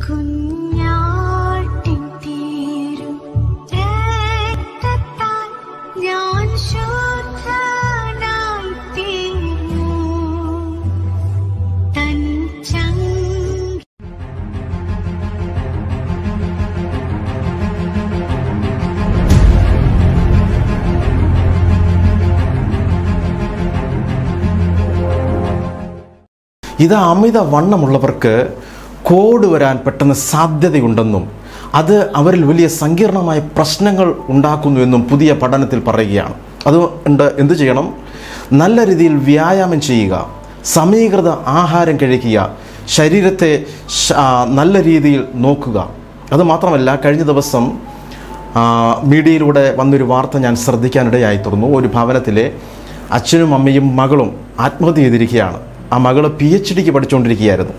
കുഞ്ഞാട്ടിൻ തീരും രക്തത്താൽ ഞാൻ ശുദ്ധനായി തീർന്നു തൻ ചങ്കി ഇത് അമിത വണ്ണമുള്ളവർക്ക് കോട് വരാൻ പെട്ടെന്ന് സാധ്യതയുണ്ടെന്നും അത് അവരിൽ വലിയ സങ്കീർണമായ പ്രശ്നങ്ങൾ ഉണ്ടാക്കുന്നു എന്നും പുതിയ പഠനത്തിൽ പറയുകയാണ് അതുകൊണ്ട് എന്തു ചെയ്യണം നല്ല രീതിയിൽ വ്യായാമം ചെയ്യുക സമീകൃത ആഹാരം കഴിക്കുക ശരീരത്തെ ശ- ആ, നല്ല രീതിയിൽ നോക്കുക അതുമാത്രമല്ല കഴിഞ്ഞ ദിവസം ആ, മീഡിയയിലൂടെ വന്നൊരു വാർത്ത ഞാൻ ശ്രദ്ധിക്കാനിടയായി തീർന്നു ഒരു ഭവനത്തിലെ അച്ഛനും അമ്മയും മകളും ആത്മഹത്യ ചെയ്തിരിക്കുകയാണ് ആ മകൾ പി എച്ച് ഡിക്ക് പഠിച്ചുകൊണ്ടിരിക്കുകയായിരുന്നു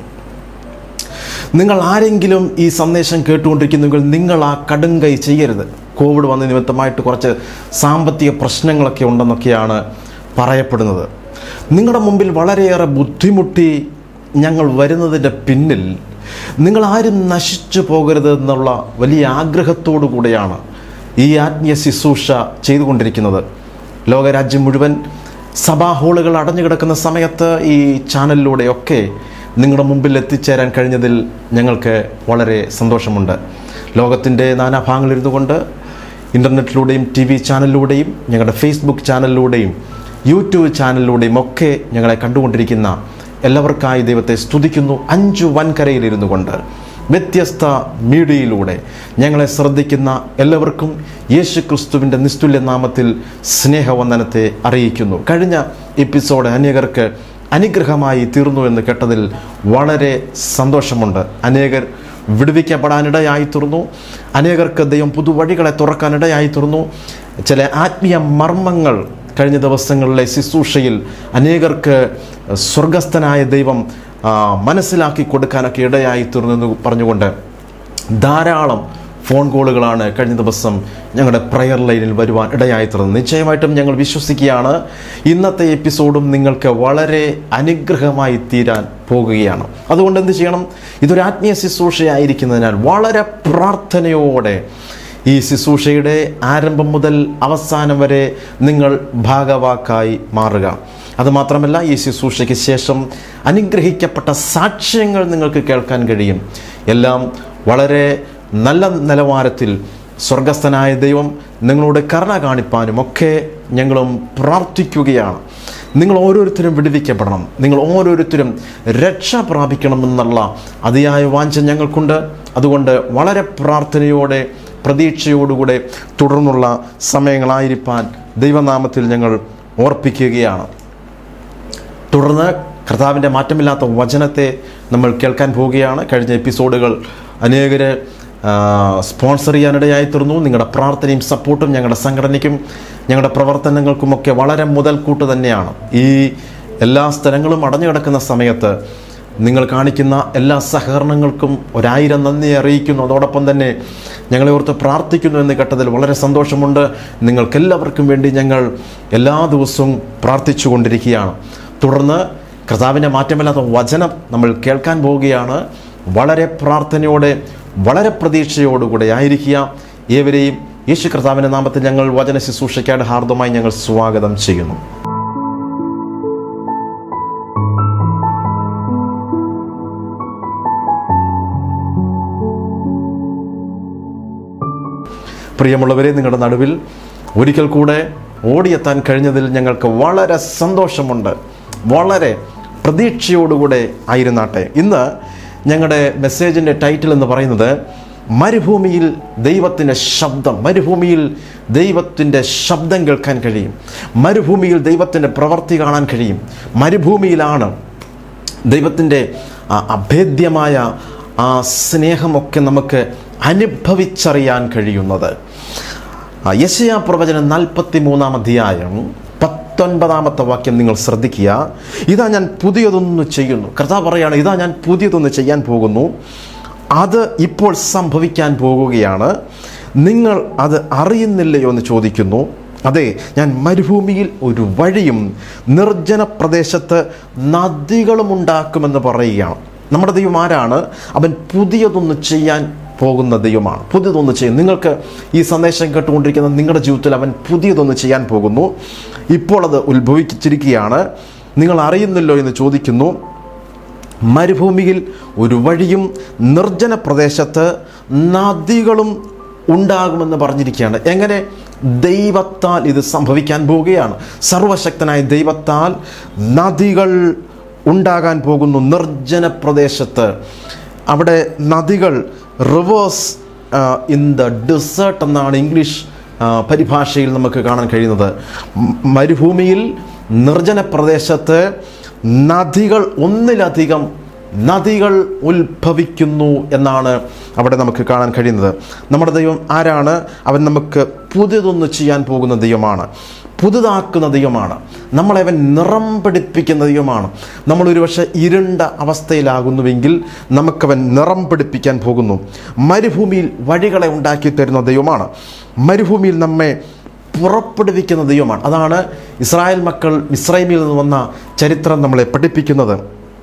നിങ്ങൾ ആരെങ്കിലും ഈ സന്ദേശം കേട്ടുകൊണ്ടിരിക്കുന്നെങ്കിൽ നിങ്ങൾ ആ കടുങ്കൈ ചെയ്യരുത് കോവിഡ് വന്ന നിമിത്തമായിട്ട് കുറച്ച് സാമ്പത്തിക പ്രശ്നങ്ങളൊക്കെ ഉണ്ടെന്നൊക്കെയാണ് പറയപ്പെടുന്നത് നിങ്ങളുടെ മുമ്പിൽ വളരെയേറെ ബുദ്ധിമുട്ടി ഞങ്ങൾ വരുന്നതിൻ്റെ പിന്നിൽ നിങ്ങൾ ആരും നശിച്ചു പോകരുത് എന്നുള്ള വലിയ ആഗ്രഹത്തോടു കൂടെയാണ് ഈ ആത്മീയ ശുശ്രൂഷ ചെയ്തുകൊണ്ടിരിക്കുന്നത് ലോകരാജ്യം മുഴുവൻ സഭാ ഹാളുകൾ അടഞ്ഞു കിടക്കുന്ന സമയത്ത് ഈ ചാനലിലൂടെയൊക്കെ നിങ്ങളുടെ മുമ്പിൽ എത്തിച്ചേരാൻ കഴിഞ്ഞതിൽ ഞങ്ങൾക്ക് വളരെ സന്തോഷമുണ്ട് ലോകത്തിൻ്റെ നാനാഭാഗങ്ങളിരുന്നു കൊണ്ട് ഇൻ്റർനെറ്റിലൂടെയും ടി വി ചാനലിലൂടെയും ഞങ്ങളുടെ ഫേസ്ബുക്ക് ചാനലിലൂടെയും യൂട്യൂബ് ചാനലിലൂടെയും ഒക്കെ ഞങ്ങളെ കണ്ടുകൊണ്ടിരിക്കുന്ന എല്ലാവർക്കായി ദൈവത്തെ സ്തുതിക്കുന്നു അഞ്ചു വൻകരയിലിരുന്നു കൊണ്ട് വ്യത്യസ്ത മീഡിയയിലൂടെ ഞങ്ങളെ ശ്രദ്ധിക്കുന്ന എല്ലാവർക്കും യേശു ക്രിസ്തുവിൻ്റെ നിസ്തുല്യ നാമത്തിൽ സ്നേഹവന്ദനത്തെ അറിയിക്കുന്നു കഴിഞ്ഞ എപ്പിസോഡ് അനേകർക്ക് അനുഗ്രഹമായി തീർന്നു എന്ന് കേട്ടതിൽ വളരെ സന്തോഷമുണ്ട് അനേകർ വിടുവിക്കപ്പെടാനിടയായി തീർന്നു അനേകർക്ക് ദൈവം പുതുവഴികളെ തുറക്കാനിടയായി തീർന്നു ചില ആത്മീയ മർമ്മങ്ങൾ കഴിഞ്ഞ ദിവസങ്ങളിലെ ശുശ്രൂഷയിൽ അനേകർക്ക് സ്വർഗസ്ഥനായ ദൈവം ആ, മനസ്സിലാക്കി കൊടുക്കാനൊക്കെ ഇടയായി തീർന്നെന്ന് പറഞ്ഞുകൊണ്ട് ധാരാളം ഫോൺ കോളുകളാണ് കഴിഞ്ഞ ദിവസം ഞങ്ങളുടെ പ്രയർ ലൈനിൽ വരുവാൻ ഇടയായി തീർന്നത് നിശ്ചയമായിട്ടും ഞങ്ങൾ വിശ്വസിക്കുകയാണ് ഇന്നത്തെ എപ്പിസോഡും നിങ്ങൾക്ക് വളരെ അനുഗ്രഹമായി തീരാൻ പോകുകയാണ് അതുകൊണ്ട് എന്ത് ചെയ്യണം ഇതൊരു ആത്മീയ ശുശ്രൂഷയായിരിക്കുന്നതിനാൽ വളരെ പ്രാർത്ഥനയോടെ ഈ ശുശ്രൂഷയുടെ ആരംഭം മുതൽ അവസാനം വരെ നിങ്ങൾ ഭാഗവാക്കായി മാറുക അതുമാത്രമല്ല ഈ ശുശ്രൂഷയ്ക്ക് ശേഷം അനുഗ്രഹിക്കപ്പെട്ട സാക്ഷ്യങ്ങൾ നിങ്ങൾക്ക് കേൾക്കാൻ കഴിയും എല്ലാം വളരെ നല്ല നിലവാരത്തിൽ സ്വർഗസ്ഥനായ ദൈവം നിങ്ങളോട് കരുണ കാണിപ്പാനും ഒക്കെ ഞങ്ങളും പ്രാർത്ഥിക്കുകയാണ് നിങ്ങൾ ഓരോരുത്തരും വിടുവിക്കപ്പെടണം നിങ്ങൾ ഓരോരുത്തരും രക്ഷ പ്രാപിക്കണമെന്നുള്ള അതിയായ വാഞ്ച ഞങ്ങൾക്കുണ്ട് അതുകൊണ്ട് വളരെ പ്രാർത്ഥനയോടെ പ്രതീക്ഷയോടുകൂടെ തുടർന്നുള്ള സമയങ്ങളായിരിക്കാൻ ദൈവനാമത്തിൽ ഞങ്ങൾ ഓർപ്പിക്കുകയാണ് തുടർന്ന് കർത്താവിൻ്റെ മാറ്റമില്ലാത്ത വചനത്തെ നമ്മൾ കേൾക്കാൻ പോവുകയാണ് കഴിഞ്ഞ എപ്പിസോഡുകൾ അനേകര് ആ, സ്പോൺസർ ചെയ്യാനിടയായി തീർന്നു നിങ്ങളുടെ പ്രാർത്ഥനയും സപ്പോർട്ടും ഞങ്ങളുടെ സംഘടനയ്ക്കും ഞങ്ങളുടെ പ്രവർത്തനങ്ങൾക്കുമൊക്കെ വളരെ മുതൽക്കൂട്ട് തന്നെയാണ് ഈ എല്ലാ സ്ഥലങ്ങളും അടഞ്ഞു കിടക്കുന്ന സമയത്ത് നിങ്ങൾ കാണിക്കുന്ന എല്ലാ സഹകരണങ്ങൾക്കും ഒരായിരം നന്ദി അറിയിക്കുന്നു അതോടൊപ്പം തന്നെ ഞങ്ങളെ ഓർത്ത് പ്രാർത്ഥിക്കുന്നു എന്ന് കേട്ടതിൽ വളരെ സന്തോഷമുണ്ട് നിങ്ങൾക്കെല്ലാവർക്കും വേണ്ടി ഞങ്ങൾ എല്ലാ ദിവസവും പ്രാർത്ഥിച്ചു കൊണ്ടിരിക്കുകയാണ് തുടർന്ന് കർത്താവിൻ്റെ മാറ്റമില്ലാത്ത വചനം നമ്മൾ കേൾക്കാൻ പോവുകയാണ് വളരെ പ്രാർത്ഥനയോടെ വളരെ പ്രതീക്ഷയോടുകൂടെ ആയിരിക്കുക ഏവരെയും യേശു കർത്താവിൻ്റെ നാമത്തിൽ ഞങ്ങൾ വചന ശുശ്രൂഷയ്ക്കായിട്ട് ഹാർദമായി ഞങ്ങൾ സ്വാഗതം ചെയ്യുന്നു പ്രിയമുള്ളവരെ നിങ്ങളുടെ നടുവിൽ ഒരിക്കൽ കൂടെ ഓടിയെത്താൻ കഴിഞ്ഞതിൽ ഞങ്ങൾക്ക് വളരെ സന്തോഷമുണ്ട് വളരെ പ്രതീക്ഷയോടുകൂടെ ആയിരുന്നാട്ടെ ഇന്ന് ഞങ്ങളുടെ മെസ്സേജിൻ്റെ ടൈറ്റിൽ എന്ന് പറയുന്നത് മരുഭൂമിയിൽ ദൈവത്തിൻ്റെ ശബ്ദം മരുഭൂമിയിൽ ദൈവത്തിൻ്റെ ശബ്ദം കേൾക്കാൻ കഴിയും മരുഭൂമിയിൽ ദൈവത്തിൻ്റെ പ്രവൃത്തി കാണാൻ കഴിയും മരുഭൂമിയിലാണ് ദൈവത്തിൻ്റെ ആ അഭേദ്യമായ ആ സ്നേഹമൊക്കെ നമുക്ക് അനുഭവിച്ചറിയാൻ കഴിയുന്നത് ആ യശയാ പ്രവചനം നാൽപ്പത്തി മൂന്നാം അധ്യായം പത്തൊൻപതാമത്തെ വാക്യം നിങ്ങൾ ശ്രദ്ധിക്കുക ഇതാ ഞാൻ പുതിയതൊന്ന് ചെയ്യുന്നു കർത്താവ് പറയാണ് ഇതാ ഞാൻ പുതിയതൊന്ന് ചെയ്യാൻ പോകുന്നു അത് ഇപ്പോൾ സംഭവിക്കാൻ പോകുകയാണ് നിങ്ങൾ അത് അറിയുന്നില്ലയോ എന്ന് ചോദിക്കുന്നു അതെ ഞാൻ മരുഭൂമിയിൽ ഒരു വഴിയും നിർജ്ജന പ്രദേശത്ത് നദികളും ഉണ്ടാക്കുമെന്ന് പറയുകയാണ് നമ്മുടെ ദൈവം ആരാണ് അവൻ പുതിയതൊന്ന് ചെയ്യാൻ പോകുന്ന ദൈവമാണ് പുതിയതൊന്ന് ചെയ്യും നിങ്ങൾക്ക് ഈ സന്ദേശം കേട്ടുകൊണ്ടിരിക്കുന്ന നിങ്ങളുടെ ജീവിതത്തിൽ അവൻ പുതിയതൊന്ന് ചെയ്യാൻ പോകുന്നു ഇപ്പോൾ അത് ഉത്ഭവിച്ചിരിക്കുകയാണ് നിങ്ങൾ അറിയുന്നില്ലോ എന്ന് ചോദിക്കുന്നു മരുഭൂമിയിൽ ഒരു വഴിയും നിർജ്ജന പ്രദേശത്ത് നദികളും ഉണ്ടാകുമെന്ന് പറഞ്ഞിരിക്കുകയാണ് എങ്ങനെ ദൈവത്താൽ ഇത് സംഭവിക്കാൻ പോവുകയാണ് സർവശക്തനായ ദൈവത്താൽ നദികൾ ഉണ്ടാകാൻ പോകുന്നു നിർജ്ജന പ്രദേശത്ത് അവിടെ നദികൾ റിവേഴ്സ് ഇൻ ദ ഡിസേർട്ട് എന്നാണ് ഇംഗ്ലീഷ് ആ, പരിഭാഷയിൽ നമുക്ക് കാണാൻ കഴിയുന്നത് മ- മരുഭൂമിയിൽ നിർജ്ജന പ്രദേശത്ത് നദികൾ ഒന്നിലധികം നദികൾ ഉത്ഭവിക്കുന്നു എന്നാണ് അവിടെ നമുക്ക് കാണാൻ കഴിയുന്നത് നമ്മുടെ ദൈവം ആരാണ് അവൻ നമുക്ക് പുതിയതൊന്ന് ചെയ്യാൻ പോകുന്ന ദൈവമാണ് പുതുതാക്കുന്ന ദൈവമാണ് നമ്മളെ അവൻ നിറം പിടിപ്പിക്കുന്ന ദൈവമാണ് നമ്മൾ ഒരുപക്ഷെ ഇരുണ്ട അവസ്ഥയിലാകുന്നുവെങ്കിൽ നമുക്കവൻ നിറം പിടിപ്പിക്കാൻ പോകുന്നു മരുഭൂമിയിൽ വഴികളെ ഉണ്ടാക്കി തരുന്ന ദൈവമാണ് മരുഭൂമിയിൽ നമ്മെ പുറപ്പെടുവിക്കുന്ന ദൈവമാണ് അതാണ് ഇസ്രായേൽ മക്കൾ ഇസ്രായേലിൽ നിന്ന് വന്ന ചരിത്രം നമ്മളെ പഠിപ്പിക്കുന്നത്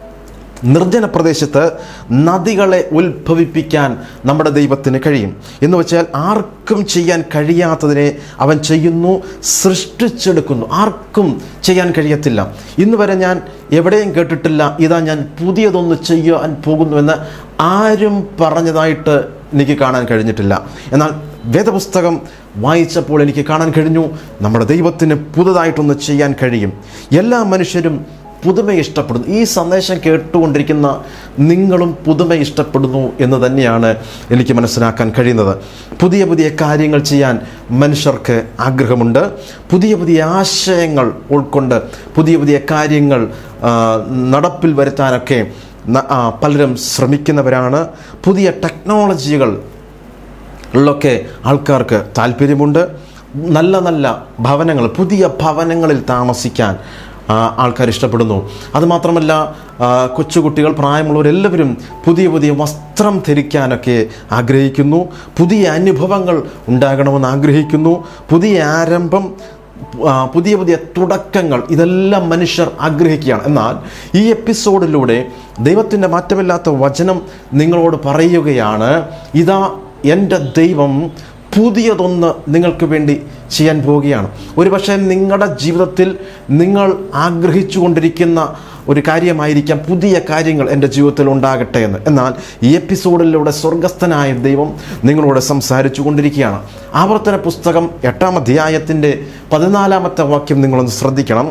നിർജ്ജന പ്രദേശത്ത് നദികളെ ഉത്ഭവിപ്പിക്കാൻ നമ്മുടെ ദൈവത്തിന് കഴിയും എന്ന് വെച്ചാൽ ആർക്കും ചെയ്യാൻ കഴിയാത്തതിനെ അവൻ ചെയ്യുന്നു സൃഷ്ടിച്ചെടുക്കുന്നു ആർക്കും ചെയ്യാൻ കഴിയത്തില്ല ഇന്ന് വരെ ഞാൻ എവിടെയും കേട്ടിട്ടില്ല ഇതാ ഞാൻ പുതിയതൊന്ന് ചെയ്യാൻ പോകുന്നുവെന്ന് ആരും പറഞ്ഞതായിട്ട് എനിക്ക് കാണാൻ കഴിഞ്ഞിട്ടില്ല എന്നാൽ വേദപുസ്തകം വായിച്ചപ്പോൾ എനിക്ക് കാണാൻ കഴിഞ്ഞു നമ്മുടെ ദൈവത്തിന് പുതുതായിട്ടൊന്ന് ചെയ്യാൻ കഴിയും എല്ലാ മനുഷ്യരും പുതുമ ഇഷ്ടപ്പെടുന്നു ഈ സന്ദേശം കേട്ടുകൊണ്ടിരിക്കുന്ന നിങ്ങളും പുതുമ ഇഷ്ടപ്പെടുന്നു എന്ന് തന്നെയാണ് എനിക്ക് മനസ്സിലാക്കാൻ കഴിയുന്നത് പുതിയ പുതിയ കാര്യങ്ങൾ ചെയ്യാൻ മനുഷ്യർക്ക് ആഗ്രഹമുണ്ട് പുതിയ പുതിയ ആശയങ്ങൾ ഉൾക്കൊണ്ട് പുതിയ പുതിയ കാര്യങ്ങൾ ആ, നടപ്പിൽ വരുത്താനൊക്കെ ന- ആ, പലരും ശ്രമിക്കുന്നവരാണ് പുതിയ ടെക്നോളജികൾ ളിലൊക്കെ ആൾക്കാർക്ക് താല്പര്യമുണ്ട് നല്ല നല്ല ഭവനങ്ങൾ പുതിയ ഭവനങ്ങളിൽ താമസിക്കാൻ ആ, ആൾക്കാർ ഇഷ്ടപ്പെടുന്നു അതുമാത്രമല്ല ആ, കൊച്ചുകുട്ടികൾ പ്രായമുള്ളവരെല്ലാവരും പുതിയ പുതിയ വസ്ത്രം ധരിക്കാനൊക്കെ ആഗ്രഹിക്കുന്നു പുതിയ അനുഭവങ്ങൾ ഉണ്ടാകണമെന്ന് ആഗ്രഹിക്കുന്നു പുതിയ ആരംഭം ആ, പുതിയ പുതിയ തുടക്കങ്ങൾ ഇതെല്ലാം മനുഷ്യർ ആഗ്രഹിക്കുകയാണ് എന്നാൽ ഈ എപ്പിസോഡിലൂടെ ദൈവത്തിൻ്റെ മാറ്റമില്ലാത്ത വചനം നിങ്ങളോട് പറയുകയാണ് ഇതാ എൻ്റെ ദൈവം പുതിയതൊന്ന് നിങ്ങൾക്ക് വേണ്ടി ചെയ്യാൻ പോവുകയാണ് ഒരുപക്ഷെ നിങ്ങളുടെ ജീവിതത്തിൽ നിങ്ങൾ ആഗ്രഹിച്ചു കൊണ്ടിരിക്കുന്ന ഒരു കാര്യമായിരിക്കാം പുതിയ കാര്യങ്ങൾ എൻ്റെ ജീവിതത്തിൽ ഉണ്ടാകട്ടെ എന്ന് എന്നാൽ ഈ എപ്പിസോഡിലൂടെ സ്വർഗസ്ഥനായ ദൈവം നിങ്ങളോട് സംസാരിച്ചു കൊണ്ടിരിക്കുകയാണ് ആവർത്തന പുസ്തകം എട്ടാം അധ്യായത്തിൻ്റെ പതിനാലാമത്തെ വാക്യം നിങ്ങളൊന്ന് ശ്രദ്ധിക്കണം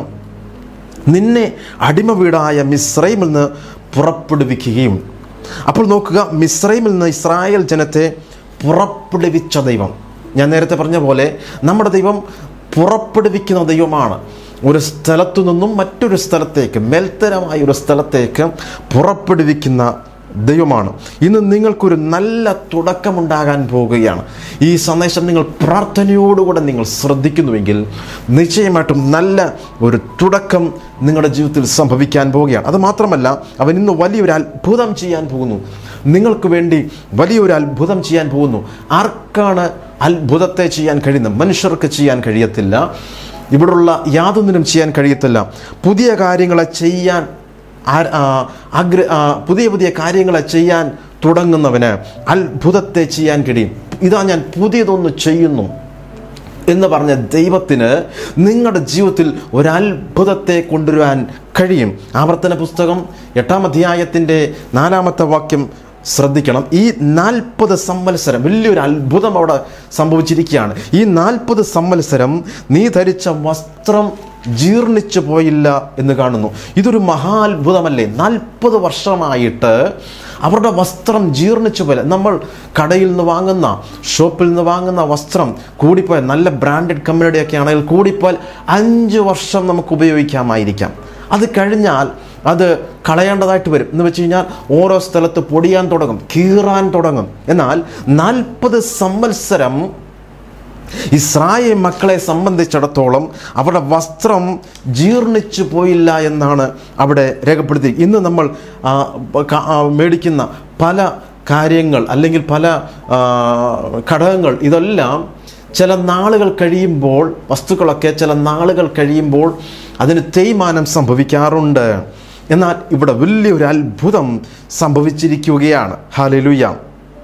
നിന്നെ അടിമ വീടായ മിസ്രൈമിൽ നിന്ന് പുറപ്പെടുവിക്കുകയും അപ്പോൾ നോക്കുക മിസ്രൈമിൽ നിന്ന് ഇസ്രായേൽ ജനത്തെ പുറപ്പെടുവിച്ച ദൈവം ഞാൻ നേരത്തെ പറഞ്ഞ പോലെ നമ്മുടെ ദൈവം പുറപ്പെടുവിക്കുന്ന ദൈവമാണ് ഒരു സ്ഥലത്തു നിന്നും മറ്റൊരു സ്ഥലത്തേക്ക് മേൽത്തരമായ ഒരു സ്ഥലത്തേക്ക് പുറപ്പെടുവിക്കുന്ന ദൈവമാണ് ഇന്ന് നിങ്ങൾക്കൊരു നല്ല തുടക്കമുണ്ടാകാൻ പോവുകയാണ് ഈ സന്ദേശം നിങ്ങൾ പ്രാർത്ഥനയോടുകൂടെ നിങ്ങൾ ശ്രദ്ധിക്കുന്നുവെങ്കിൽ നിശ്ചയമായിട്ടും നല്ല ഒരു തുടക്കം നിങ്ങളുടെ ജീവിതത്തിൽ സംഭവിക്കാൻ പോവുകയാണ് അത് മാത്രമല്ല അവൻ ഇന്ന് വലിയൊരു അത്ഭുതം ചെയ്യാൻ പോകുന്നു നിങ്ങൾക്ക് വേണ്ടി വലിയൊരു അത്ഭുതം ചെയ്യാൻ പോകുന്നു ആർക്കാണ് അത്ഭുതത്തെ ചെയ്യാൻ കഴിയുന്നത് മനുഷ്യർക്ക് ചെയ്യാൻ കഴിയത്തില്ല ഇവിടുള്ള യാതൊന്നിനും ചെയ്യാൻ കഴിയത്തില്ല പുതിയ കാര്യങ്ങളെ ചെയ്യാൻ ആ- ആ, ആഗ്ര ആ, പുതിയ പുതിയ കാര്യങ്ങളെ ചെയ്യാൻ തുടങ്ങുന്നവന് അത്ഭുതത്തെ ചെയ്യാൻ കഴിയും ഇതാ ഞാൻ പുതിയതൊന്ന് ചെയ്യുന്നു എന്ന് പറഞ്ഞ ദൈവത്തിന് നിങ്ങളുടെ ജീവിതത്തിൽ ഒരു അത്ഭുതത്തെ കൊണ്ടുവരാൻ കഴിയും ആവർത്തന പുസ്തകം എട്ടാം അധ്യായത്തിൻ്റെ നാലാമത്തെ വാക്യം ശ്രദ്ധിക്കണം ഈ നാൽപ്പത് സംവത്സരം വലിയൊരു അത്ഭുതം അവിടെ സംഭവിച്ചിരിക്കുകയാണ് ഈ നാൽപ്പത് സംവത്സരം നീ ധരിച്ച വസ്ത്രം ജീർണിച്ചു പോയില്ല എന്ന് കാണുന്നു ഇതൊരു മഹാത്ഭുതമല്ലേ നാൽപ്പത് വർഷമായിട്ട് അവരുടെ വസ്ത്രം ജീർണിച്ചു പോലെ നമ്മൾ കടയിൽ നിന്ന് വാങ്ങുന്ന ഷോപ്പിൽ നിന്ന് വാങ്ങുന്ന വസ്ത്രം കൂടിപ്പോയാൽ നല്ല ബ്രാൻഡഡ് കമ്പനിയുടെയൊക്കെ ആണെങ്കിൽ കൂടിപ്പോയാൽ അഞ്ച് വർഷം നമുക്ക് ഉപയോഗിക്കാമായിരിക്കാം അത് കഴിഞ്ഞാൽ അത് കളയേണ്ടതായിട്ട് വരും എന്ന് വെച്ച് കഴിഞ്ഞാൽ ഓരോ സ്ഥലത്ത് പൊടിയാൻ തുടങ്ങും കീറാൻ തുടങ്ങും എന്നാൽ നാൽപ്പത് സംവത്സരം ഇസ്രായേൽ മക്കളെ സംബന്ധിച്ചിടത്തോളം അവരുടെ വസ്ത്രം ജീർണിച്ചു പോയില്ല എന്നാണ് അവിടെ രേഖപ്പെടുത്തി ഇന്ന് നമ്മൾ ആ, ക- ആ, മേടിക്കുന്ന പല കാര്യങ്ങൾ അല്ലെങ്കിൽ പല ആ, ഘടകങ്ങൾ ഇതെല്ലാം ചില നാളുകൾ കഴിയുമ്പോൾ വസ്തുക്കളൊക്കെ ചില നാളുകൾ കഴിയുമ്പോൾ അതിന് തേയ്മാനം സംഭവിക്കാറുണ്ട് എന്നാൽ ഇവിടെ വലിയൊരു അത്ഭുതം സംഭവിച്ചിരിക്കുകയാണ് ഹാലലുയ്യ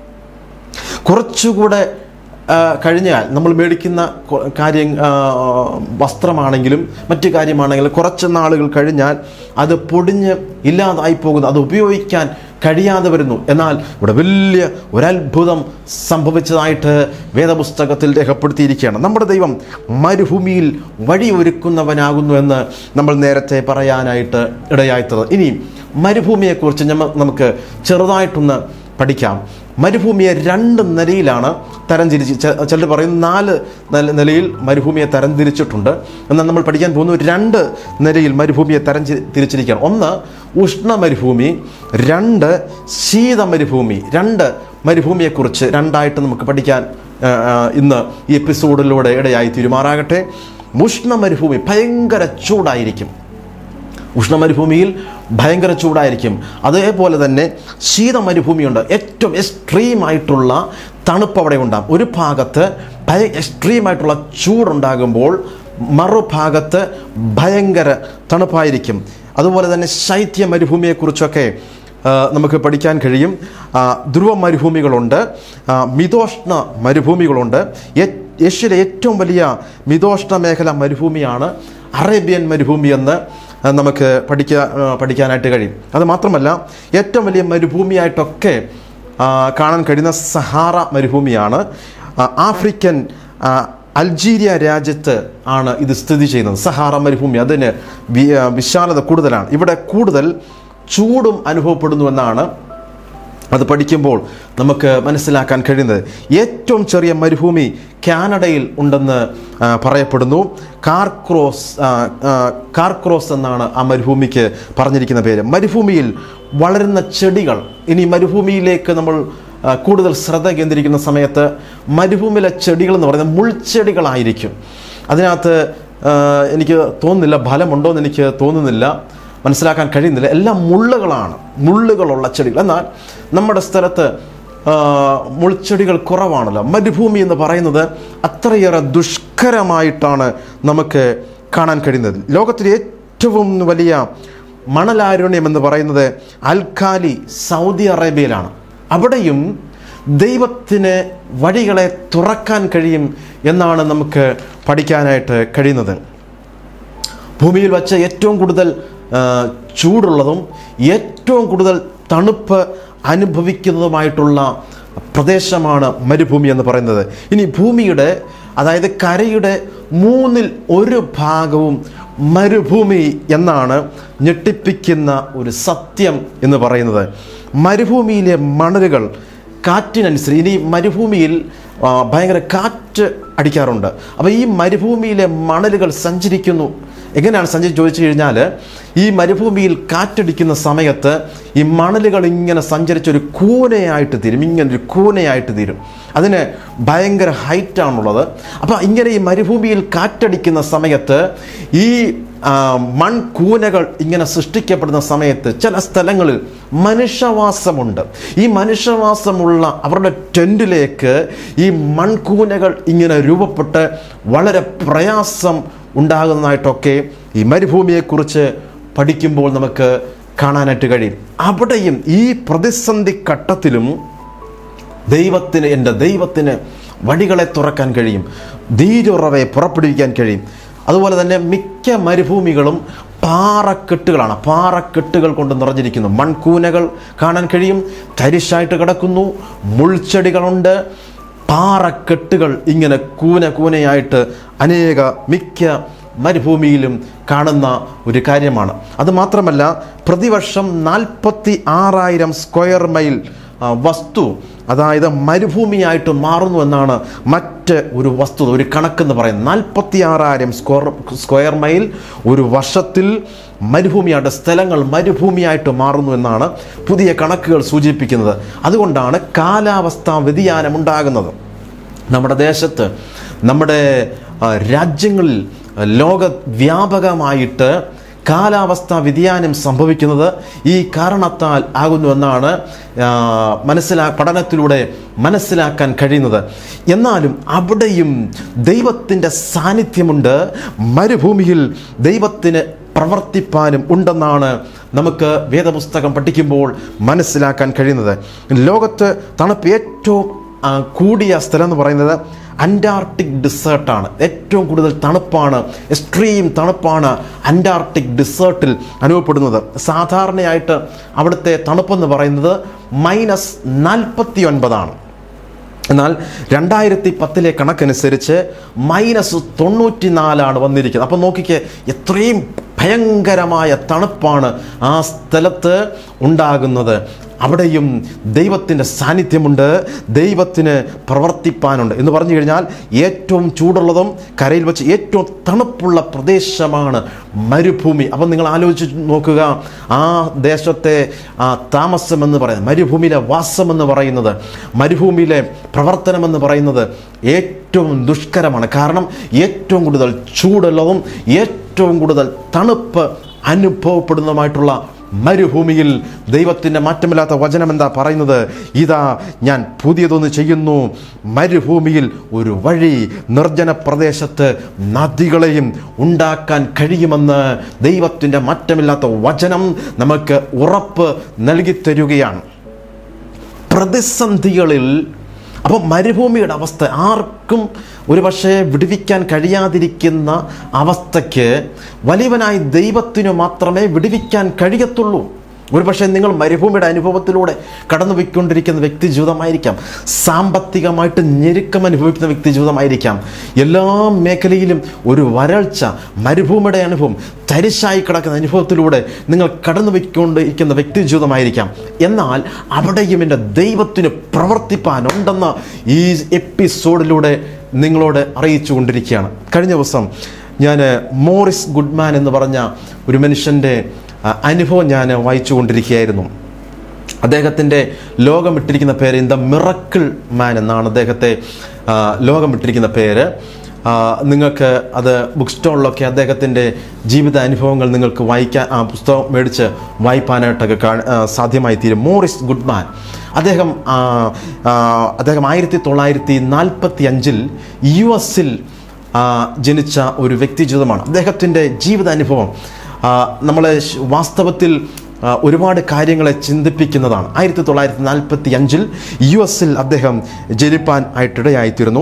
കുറച്ചുകൂടെ ആ, കഴിഞ്ഞാൽ നമ്മൾ മേടിക്കുന്ന കൊ- കാര്യം ആ, വസ്ത്രമാണെങ്കിലും മറ്റു കാര്യമാണെങ്കിലും കുറച്ച് നാളുകൾ കഴിഞ്ഞാൽ അത് പൊടിഞ്ഞ് ഇല്ലാതായി പോകുന്നു അത് ഉപയോഗിക്കാൻ കഴിയാതെ വരുന്നു എന്നാൽ ഇവിടെ വലിയ ഒരത്ഭുതം സംഭവിച്ചതായിട്ട് വേദപുസ്തകത്തിൽ രേഖപ്പെടുത്തിയിരിക്കുകയാണ് നമ്മുടെ ദൈവം മരുഭൂമിയിൽ വഴിയൊരുക്കുന്നവനാകുന്നു എന്ന് നമ്മൾ നേരത്തെ പറയാനായിട്ട് ഇടയായിത്തത് ഇനി മരുഭൂമിയെക്കുറിച്ച് ഞമ്മ നമുക്ക് ചെറുതായിട്ടൊന്ന് പഠിക്കാം മരുഭൂമിയെ രണ്ട് നിലയിലാണ് തരംതിരിച്ച് ചെ- ചിലർ പറയും നാല് നില- നിലയിൽ മരുഭൂമിയെ തരംതിരിച്ചിട്ടുണ്ട് എന്നാൽ നമ്മൾ പഠിക്കാൻ പോകുന്ന രണ്ട് നിലയിൽ മരുഭൂമിയെ തരം തിരിച്ചിരിക്കുകയാണ് ഒന്ന് ഉഷ്ണ മരുഭൂമി രണ്ട് ശീത മരുഭൂമി രണ്ട് മരുഭൂമിയെക്കുറിച്ച് രണ്ടായിട്ട് നമുക്ക് പഠിക്കാൻ ആ, ആ, ഇന്ന് ഈ എപ്പിസോഡിലൂടെ ഇടയായി തീരുമാറാകട്ടെ ഉഷ്ണ മരുഭൂമി ഭയങ്കര ചൂടായിരിക്കും ഉഷ്ണമരുഭൂമിയിൽ ഭയങ്കര ചൂടായിരിക്കും അതേപോലെ തന്നെ ശീത മരുഭൂമിയുണ്ട് ഏറ്റവും എക്സ്ട്രീം ആയിട്ടുള്ള തണുപ്പ് അവിടെ ഉണ്ടാകും ഒരു ഭാഗത്ത് ഭയ എക്സ്ട്രീം ആയിട്ടുള്ള ചൂടുണ്ടാകുമ്പോൾ മറുഭാഗത്ത് ഭയങ്കര തണുപ്പായിരിക്കും അതുപോലെ തന്നെ ശൈത്യ മരുഭൂമിയെക്കുറിച്ചൊക്കെ ആ, നമുക്ക് പഠിക്കാൻ കഴിയും ആ, ധ്രുവ മരുഭൂമികളുണ്ട് ആ, മിതോഷ്ണ മരുഭൂമികളുണ്ട് ഏ- ഏഷ്യയിലെ ഏറ്റവും വലിയ മിതോഷ്ണ മേഖല മരുഭൂമിയാണ് അറേബ്യൻ മരുഭൂമി എന്ന് ആ, നമുക്ക് പഠിക്കാൻ പഠിക്കാനായിട്ട് കഴിയും അത് മാത്രമല്ല ഏറ്റവും വലിയ മരുഭൂമിയായിട്ടൊക്കെ ആ, കാണാൻ കഴിയുന്ന സഹാറ മരുഭൂമിയാണ് ആ, ആഫ്രിക്കൻ ആ, അൾജീരിയ രാജ്യത്ത് ആണ് ഇത് സ്ഥിതി ചെയ്യുന്നത് സഹാറ മരുഭൂമി അതിന് വി- ആ, വിശാലത കൂടുതലാണ് ഇവിടെ കൂടുതൽ ചൂടും അനുഭവപ്പെടുന്നു എന്നാണ് അത് പഠിക്കുമ്പോൾ നമുക്ക് മനസ്സിലാക്കാൻ കഴിയുന്നത് ഏറ്റവും ചെറിയ മരുഭൂമി കാനഡയിൽ ഉണ്ടെന്ന് ആ, പറയപ്പെടുന്നു കാർക്രോസ് ആ, ആ, കാർക്രോസ് എന്നാണ് ആ മരുഭൂമിക്ക് പറഞ്ഞിരിക്കുന്ന പേര് മരുഭൂമിയിൽ വളരുന്ന ചെടികൾ ഇനി മരുഭൂമിയിലേക്ക് നമ്മൾ ആ, കൂടുതൽ ശ്രദ്ധ കേന്ദ്രീകരിക്കുന്ന സമയത്ത് മരുഭൂമിയിലെ ചെടികൾ എന്ന് പറയുന്നത് മുൾച്ചെടികളായിരിക്കും അതിനകത്ത് ആ, എനിക്ക് തോന്നുന്നില്ല ഫലമുണ്ടോ എന്ന് എനിക്ക് തോന്നുന്നില്ല മനസ്സിലാക്കാൻ കഴിയുന്നില്ല എല്ലാം മുള്ളുകളാണ് മുള്ളുകളുള്ള ചെടികൾ എന്നാൽ നമ്മുടെ സ്ഥലത്ത് ആ, മുൾച്ചെടികൾ കുറവാണല്ലോ മരുഭൂമി എന്ന് പറയുന്നത് അത്രയേറെ ദുഷ്കരമായിട്ടാണ് നമുക്ക് കാണാൻ കഴിയുന്നത് ലോകത്തിലെ ഏറ്റവും വലിയ മണലാരുണ്യം എന്ന് പറയുന്നത് അൽഖാലി സൗദി അറേബ്യയിലാണ് അവിടെയും ദൈവത്തിന് വഴികളെ തുറക്കാൻ കഴിയും എന്നാണ് നമുക്ക് പഠിക്കാനായിട്ട് കഴിയുന്നത് ഭൂമിയിൽ വച്ച് ഏറ്റവും കൂടുതൽ ആ, ചൂടുള്ളതും ഏറ്റവും കൂടുതൽ തണുപ്പ് അനുഭവിക്കുന്നതുമായിട്ടുള്ള പ്രദേശമാണ് മരുഭൂമി എന്ന് പറയുന്നത് ഇനി ഭൂമിയുടെ അതായത് കരയുടെ മൂന്നിൽ ഒരു ഭാഗവും മരുഭൂമി എന്നാണ് ഞെട്ടിപ്പിക്കുന്ന ഒരു സത്യം എന്ന് പറയുന്നത് മരുഭൂമിയിലെ മണലുകൾ കാറ്റിനനുസരിച്ച് ഇനി മരുഭൂമിയിൽ ആ, ഭയങ്കര കാറ്റ് അടിക്കാറുണ്ട് അപ്പോൾ ഈ മരുഭൂമിയിലെ മണലുകൾ സഞ്ചരിക്കുന്നു എങ്ങനെയാണ് സഞ്ചരിച്ച് ചോദിച്ചു കഴിഞ്ഞാൽ ഈ മരുഭൂമിയിൽ കാറ്റടിക്കുന്ന സമയത്ത് ഈ മണലുകൾ ഇങ്ങനെ സഞ്ചരിച്ചൊരു കൂനയായിട്ട് തീരും ഇങ്ങനെ ഒരു കൂനയായിട്ട് തീരും അതിന് ഭയങ്കര ഹൈറ്റാണുള്ളത് അപ്പോൾ ഇങ്ങനെ ഈ മരുഭൂമിയിൽ കാറ്റടിക്കുന്ന സമയത്ത് ഈ ആ, മൺകൂനകൾ ഇങ്ങനെ സൃഷ്ടിക്കപ്പെടുന്ന സമയത്ത് ചില സ്ഥലങ്ങളിൽ മനുഷ്യവാസമുണ്ട് ഈ മനുഷ്യവാസമുള്ള അവരുടെ ടെൻറ്റിലേക്ക് ഈ മൺകൂനകൾ ഇങ്ങനെ രൂപപ്പെട്ട് വളരെ പ്രയാസം ഉണ്ടാകുന്നതായിട്ടൊക്കെ ഈ മരുഭൂമിയെക്കുറിച്ച് പഠിക്കുമ്പോൾ നമുക്ക് കാണാനായിട്ട് കഴിയും അവിടെയും ഈ പ്രതിസന്ധി ഘട്ടത്തിലും ദൈവത്തിന് എൻ്റെ ദൈവത്തിന് വഴികളെ തുറക്കാൻ കഴിയും ധീരുറവയെ പുറപ്പെടുവിക്കാൻ കഴിയും അതുപോലെ തന്നെ മിക്ക മരുഭൂമികളും പാറക്കെട്ടുകളാണ് പാറക്കെട്ടുകൾ കൊണ്ട് നിറഞ്ഞിരിക്കുന്നു മൺകൂനകൾ കാണാൻ കഴിയും തരിശായിട്ട് കിടക്കുന്നു മുൾച്ചെടികളുണ്ട് പാറക്കെട്ടുകൾ ഇങ്ങനെ കൂന കൂനയായിട്ട് അനേക മിക്ക മരുഭൂമിയിലും കാണുന്ന ഒരു കാര്യമാണ് അത് മാത്രമല്ല പ്രതിവർഷം നാൽപ്പത്തി ആറായിരം സ്ക്വയർ മൈൽ ആ, വസ്തു അതായത് മരുഭൂമിയായിട്ട് മാറുന്നു എന്നാണ് മറ്റ് ഒരു വസ്തുത ഒരു കണക്കെന്ന് പറയുന്നത് നാൽപ്പത്തി ആറായിരം സ്ക്വയർ സ്ക്വയർ മൈൽ ഒരു വർഷത്തിൽ മരുഭൂമിയായിട്ട് സ്ഥലങ്ങൾ മരുഭൂമിയായിട്ട് മാറുന്നു എന്നാണ് പുതിയ കണക്കുകൾ സൂചിപ്പിക്കുന്നത് അതുകൊണ്ടാണ് കാലാവസ്ഥാ വ്യതിയാനം ഉണ്ടാകുന്നത് നമ്മുടെ ദേശത്ത് നമ്മുടെ ആ, രാജ്യങ്ങളിൽ ലോകവ്യാപകമായിട്ട് കാലാവസ്ഥാ വ്യതിയാനം സംഭവിക്കുന്നത് ഈ കാരണത്താൽ ആകുന്നുവെന്നാണ് ആ, മനസ്സിലാ പഠനത്തിലൂടെ മനസ്സിലാക്കാൻ കഴിയുന്നത് എന്നാലും അവിടെയും ദൈവത്തിൻ്റെ സാന്നിധ്യമുണ്ട് മരുഭൂമിയിൽ ദൈവത്തിന് പ്രവർത്തിപ്പാനും ഉണ്ടെന്നാണ് നമുക്ക് വേദപുസ്തകം പഠിക്കുമ്പോൾ മനസ്സിലാക്കാൻ കഴിയുന്നത് ലോകത്ത് തണുപ്പ് ഏറ്റവും ആ, കൂടിയ സ്ഥലം എന്ന് പറയുന്നത് അന്റാർട്ടിക് ഡിസേർട്ടാണ് ഏറ്റവും കൂടുതൽ തണുപ്പാണ് എക്സ്ട്രീം തണുപ്പാണ് അന്റാർട്ടിക് ഡിസേർട്ടിൽ അനുഭവപ്പെടുന്നത് സാധാരണയായിട്ട് അവിടുത്തെ തണുപ്പെന്ന് പറയുന്നത് മൈനസ് നാൽപ്പത്തി ഒൻപതാണ് എന്നാൽ രണ്ടായിരത്തി പത്തിലെ കണക്കനുസരിച്ച് മൈനസ് തൊണ്ണൂറ്റി നാലാണ് വന്നിരിക്കുന്നത് അപ്പം നോക്കിക്കേ എത്രയും ഭയങ്കരമായ തണുപ്പാണ് ആ സ്ഥലത്ത് ഉണ്ടാകുന്നത് അവിടെയും ദൈവത്തിൻ്റെ സാന്നിധ്യമുണ്ട് ദൈവത്തിന് പ്രവർത്തിപ്പാനുണ്ട് എന്ന് പറഞ്ഞു കഴിഞ്ഞാൽ ഏറ്റവും ചൂടുള്ളതും കരയിൽ വെച്ച് ഏറ്റവും തണുപ്പുള്ള പ്രദേശമാണ് മരുഭൂമി അപ്പം നിങ്ങൾ ആലോചിച്ച് നോക്കുക ആ ദേശത്തെ ആ താമസം എന്ന് പറയുന്നത് മരുഭൂമിയിലെ വാസം എന്ന് പറയുന്നത് മരുഭൂമിയിലെ പ്രവർത്തനം എന്ന് പറയുന്നത് ഏറ്റവും ദുഷ്കരമാണ് കാരണം ഏറ്റവും കൂടുതൽ ചൂടുള്ളതും ഏറ്റവും കൂടുതൽ തണുപ്പ് അനുഭവപ്പെടുന്നതുമായിട്ടുള്ള മരുഭൂമിയിൽ ദൈവത്തിൻ്റെ മാറ്റമില്ലാത്ത വചനം എന്താ പറയുന്നത് ഇതാ ഞാൻ പുതിയതൊന്ന് ചെയ്യുന്നു മരുഭൂമിയിൽ ഒരു വഴി നിർജ്ജന പ്രദേശത്ത് നദികളെയും ഉണ്ടാക്കാൻ കഴിയുമെന്ന് ദൈവത്തിൻ്റെ മാറ്റമില്ലാത്ത വചനം നമുക്ക് ഉറപ്പ് നൽകി തരികയാണ് പ്രതിസന്ധികളിൽ അപ്പോൾ മരുഭൂമിയുടെ അവസ്ഥ ആർക്കും ഒരു പക്ഷേ വിടുവിക്കാൻ കഴിയാതിരിക്കുന്ന അവസ്ഥയ്ക്ക് വലിയവനായി ദൈവത്തിനു മാത്രമേ വിടുവിക്കാൻ കഴിയത്തുള്ളൂ ഒരു പക്ഷേ നിങ്ങൾ മരുഭൂമിയുടെ അനുഭവത്തിലൂടെ കടന്നുപോയിക്കൊണ്ടിരിക്കുന്ന വ്യക്തി ജീവിതമായിരിക്കാം സാമ്പത്തികമായിട്ട് ഞെരുക്കം അനുഭവിക്കുന്ന വ്യക്തി ജീവിതമായിരിക്കാം എല്ലാ മേഖലയിലും ഒരു വരൾച്ച മരുഭൂമിയുടെ അനുഭവം തരിശായി കിടക്കുന്ന അനുഭവത്തിലൂടെ നിങ്ങൾ കടന്നുപോയിക്കൊണ്ടിരിക്കുന്ന വ്യക്തി ജീവിതമായിരിക്കാം എന്നാൽ അവിടെയും എൻ്റെ ദൈവത്തിന് പ്രവർത്തിപ്പാനുണ്ടെന്ന് ഈ എപ്പിസോഡിലൂടെ നിങ്ങളോട് അറിയിച്ചു കൊണ്ടിരിക്കുകയാണ് കഴിഞ്ഞ ദിവസം ഞാൻ മോറിസ് ഗുഡ്മാൻ എന്ന് പറഞ്ഞ ഒരു മനുഷ്യൻ്റെ ആ, അനുഭവം ഞാൻ വായിച്ചു കൊണ്ടിരിക്കുകയായിരുന്നു അദ്ദേഹത്തിൻ്റെ ലോകം ഇട്ടിരിക്കുന്ന പേര് ഇൻ ദ മിറക്കിൾ മാൻ എന്നാണ് അദ്ദേഹത്തെ ആ, ലോകം ഇട്ടിരിക്കുന്ന പേര് ആ, നിങ്ങൾക്ക് അത് ബുക്ക് സ്റ്റോളിലൊക്കെ അദ്ദേഹത്തിൻ്റെ ജീവിത അനുഭവങ്ങൾ നിങ്ങൾക്ക് വായിക്കാൻ ആ പുസ്തകം മേടിച്ച് വായിപ്പാനായിട്ടൊക്കെ കാ ആ, സാധ്യമായി തീരും മോറിസ് ഗുഡ്മാൻ അദ്ദേഹം ആ, ആ, അദ്ദേഹം ആയിരത്തി തൊള്ളായിരത്തി നാൽപ്പത്തി അഞ്ചിൽ യു എസിൽ ജനിച്ച ഒരു വ്യക്തി ജീവിതമാണ് അദ്ദേഹത്തിൻ്റെ ജീവിതാനുഭവം ആ, നമ്മളെ ശ്- വാസ്തവത്തിൽ ആ, ഒരുപാട് കാര്യങ്ങളെ ചിന്തിപ്പിക്കുന്നതാണ് ആയിരത്തി തൊള്ളായിരത്തി നാൽപ്പത്തി അഞ്ചിൽ യു എസിൽ അദ്ദേഹം ജനിപ്പാൻ ആയിട്ടിടയായിത്തീർന്നു